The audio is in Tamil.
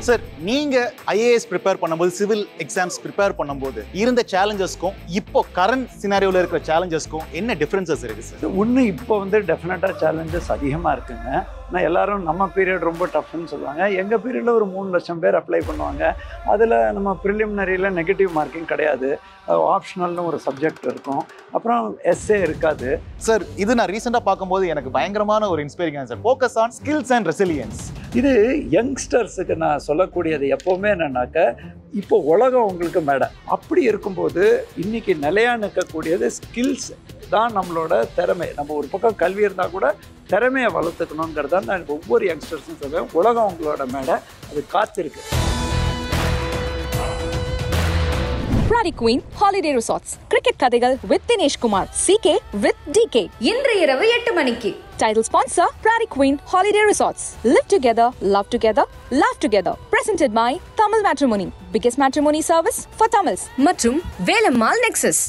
சார் நீங்க ஐஏஎஸ் ப்ரிப்பேர் பண்ணும்போது சிவில் எக்ஸாம்ஸ் ப்ரிப்பேர் பண்ணும்போது இருந்த சேலஞ்சஸ்க்கும் இப்போ கரண்ட் சினாரியோல இருக்கிற சேலஞ்சஸ்க்கும் என்ன டிஃபரன்சஸ் இருக்கு சார் ஒன்று இப்போ வந்து டெஃபினட்டாக சேலஞ்சஸ் அதிகமாக இருக்குங்க ஆனால் எல்லாரும் நம்ம பீரியட் ரொம்ப டஃப்னு சொல்லுவாங்க எங்கள் பீரியடில் ஒரு மூணு லட்சம் பேர் அப்ளை பண்ணுவாங்க அதில் நம்ம ப்ரிலிமினரியில் நெகட்டிவ் மார்க்கிங் கிடையாது ஆப்ஷனல்னு ஒரு சப்ஜெக்ட் இருக்கும் அப்புறம் எஸ்ஏ இருக்காது சார் இது நான் ரீசெண்டாக பார்க்கும்போது எனக்கு பயங்கரமான ஒரு inspiring sir focus on skills and resilience இது யங்ஸ்டர்ஸுக்கு நான் சொல்லக்கூடியது எப்போவுமே என்னன்னாக்க இப்போ உலகம் உங்களுக்கு மேடை அப்படி இருக்கும்போது இன்னைக்கு நிலையா நிற்கக்கூடியது ஸ்கில்ஸ் தான் நம்மளோட திறமை நம்ம ஒரு பக்கம் கல்வி இருந்தால் கூட திறமையை வளர்த்துக்கணுங்கிறத நான் ஒவ்வொரு யங்ஸ்டர்ஸும் சொல்வேன் உலகம் உங்களோட மேடை அது காத்திருக்கு Prairie Queen Holiday Resorts. Cricket கதைகள் with Dinesh Kumar. CK with DK. இன்று இரவு எட்டு மணிக்கு Title sponsor Prairie Queen Holiday Resorts. Live together, love together, laugh together. Presented by Tamil Matrimony. Biggest matrimony service for Tamils. மற்றும் வேலம்மாள் நெக்ஸஸ்